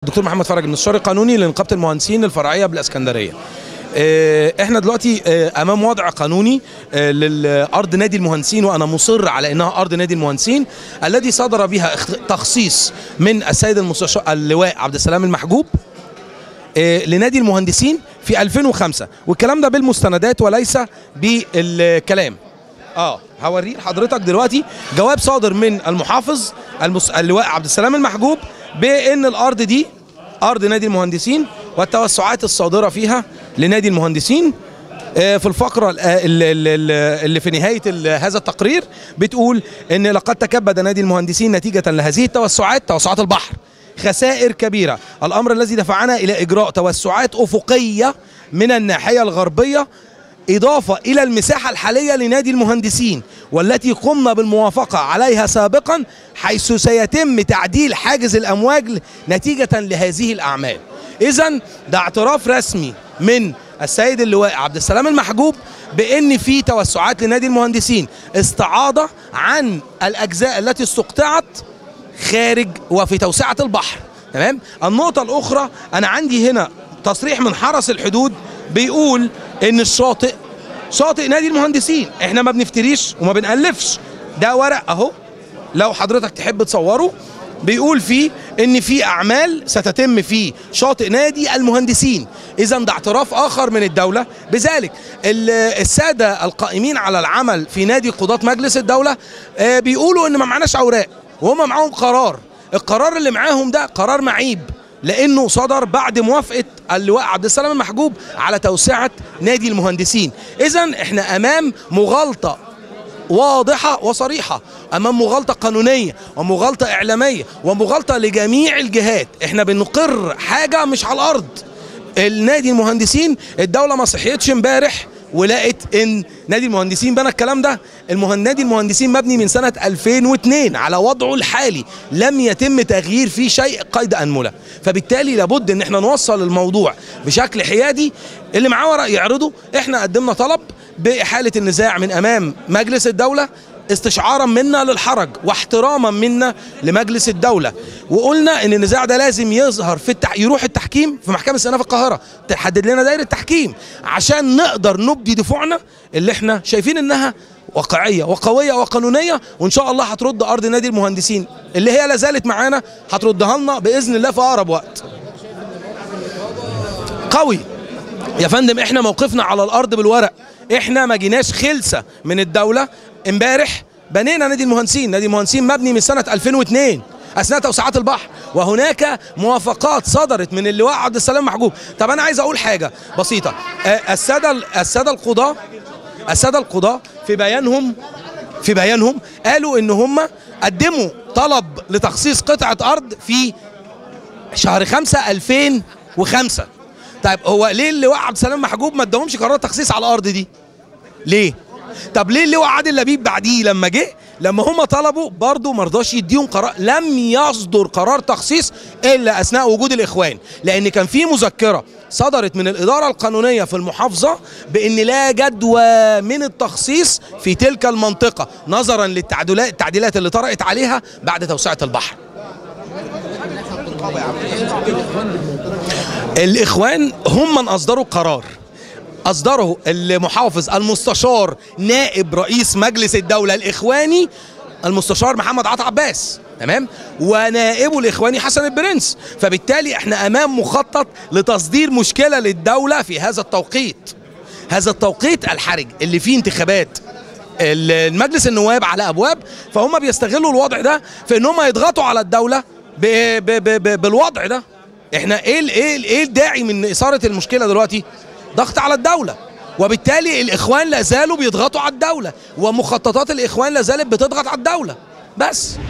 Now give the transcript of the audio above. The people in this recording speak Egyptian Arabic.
دكتور محمد فرج المستشار القانوني لنقابه المهندسين الفرعيه بالاسكندريه آه، احنا دلوقتي آه، امام وضع قانوني آه، للارض نادي المهندسين وانا مصر على انها ارض نادي المهندسين الذي صدر بها اخت- تخصيص من السيد المستشار اللواء عبد السلام المحجوب آه، لنادي المهندسين في 2005 والكلام ده بالمستندات وليس بالكلام اه هوريه لحضرتك دلوقتي جواب صادر من المحافظ المس... اللواء عبد السلام المحجوب بان الارض دي ارض نادي المهندسين والتوسعات الصادره فيها لنادي المهندسين آه، في الفقره ال- ال- ال- اللي في نهايه ال- هذا التقرير بتقول ان لقد تكبد نادي المهندسين نتيجه لهذه التوسعات توسعات البحر خسائر كبيره الامر الذي دفعنا الى اجراء توسعات افقيه من الناحيه الغربيه إضافة إلى المساحة الحالية لنادي المهندسين والتي قمنا بالموافقة عليها سابقا حيث سيتم تعديل حاجز الأمواج نتيجة لهذه الأعمال إذا ده اعتراف رسمي من السيد اللواء عبد السلام المحجوب بأن في توسعات لنادي المهندسين استعاضة عن الأجزاء التي استقطعت خارج وفي توسعة البحر تمام النقطة الأخرى أنا عندي هنا تصريح من حرس الحدود بيقول إن الشاطئ شاطئ نادي المهندسين إحنا ما بنفتريش وما بنألفش ده ورق أهو لو حضرتك تحب تصوره بيقول فيه ان في اعمال ستتم في شاطئ نادي المهندسين اذا ده اعتراف اخر من الدوله بذلك ال- الساده القائمين على العمل في نادي قضاه مجلس الدوله آه، بيقولوا ان ما معناش اوراق وهم معاهم قرار القرار اللي معاهم ده قرار معيب لانه صدر بعد موافقه اللواء عبد السلام المحجوب على توسعه نادي المهندسين اذا احنا امام مغالطه واضحة وصريحة أمام مغالطة قانونية ومغالطة إعلامية ومغالطة لجميع الجهات إحنا بنقر حاجة مش على الأرض النادي المهندسين الدولة ما صحيتش امبارح ولقت ان نادي المهندسين بنى الكلام ده المهن... نادي المهندسين مبني من سنة 2002 على وضعه الحالي لم يتم تغيير فيه شيء قيد أنملة فبالتالي لابد ان احنا نوصل الموضوع بشكل حيادي اللي معاه ورق يعرضه احنا قدمنا طلب بإحالة النزاع من أمام مجلس الدولة استشعارا منا للحرج واحتراما منا لمجلس الدولة وقلنا ان النزاع ده لازم يظهر في التح... يروح التحكيم في محكمة السنة في القاهرة تحدد لنا دايرة التحكيم عشان نقدر نبدي دفوعنا اللي احنا شايفين انها واقعية وقوية وقانونية وان شاء الله هترد ارض نادي المهندسين اللي هي لازالت معانا هتردها لنا باذن الله في اقرب وقت قوي يا فندم احنا موقفنا على الارض بالورق احنا ما جيناش خلسه من الدوله امبارح بنينا نادي المهندسين نادي المهندسين مبني من سنه 2002 اثناء توسعات البحر وهناك موافقات صدرت من اللواء عبد السلام محجوب طب انا عايز اقول حاجه بسيطه آه، الساده الساده القضاه الساده القضاه في بيانهم في بيانهم قالوا ان هم قدموا طلب لتخصيص قطعه ارض في شهر 5 2005 طيب هو ليه اللواء عبد السلام محجوب ما اداهمش قرار تخصيص على الارض دي ليه طب ليه اللواء عادل لبيب بعديه لما جه لما هم طلبوا برضه ما رضاش يديهم قرار لم يصدر قرار تخصيص الا اثناء وجود الاخوان لان كان في مذكره صدرت من الاداره القانونيه في المحافظه بان لا جدوى من التخصيص في تلك المنطقه نظرا للتعديلات التعديلات اللي طرأت عليها بعد توسعه البحر الاخوان هم من اصدروا قرار اصدره المحافظ المستشار نائب رئيس مجلس الدوله الاخواني المستشار محمد عطا عباس تمام ونائبه الاخواني حسن البرنس فبالتالي احنا امام مخطط لتصدير مشكله للدوله في هذا التوقيت هذا التوقيت الحرج اللي فيه انتخابات المجلس النواب على ابواب فهم بيستغلوا الوضع ده في ان هم يضغطوا على الدوله ب ب ب ب بالوضع ده احنا ايه ال- ايه ال- ايه الداعي من اثاره المشكله دلوقتي ضغط على الدوله وبالتالي الاخوان لا زالوا بيضغطوا على الدوله ومخططات الاخوان لا زالت بتضغط على الدوله بس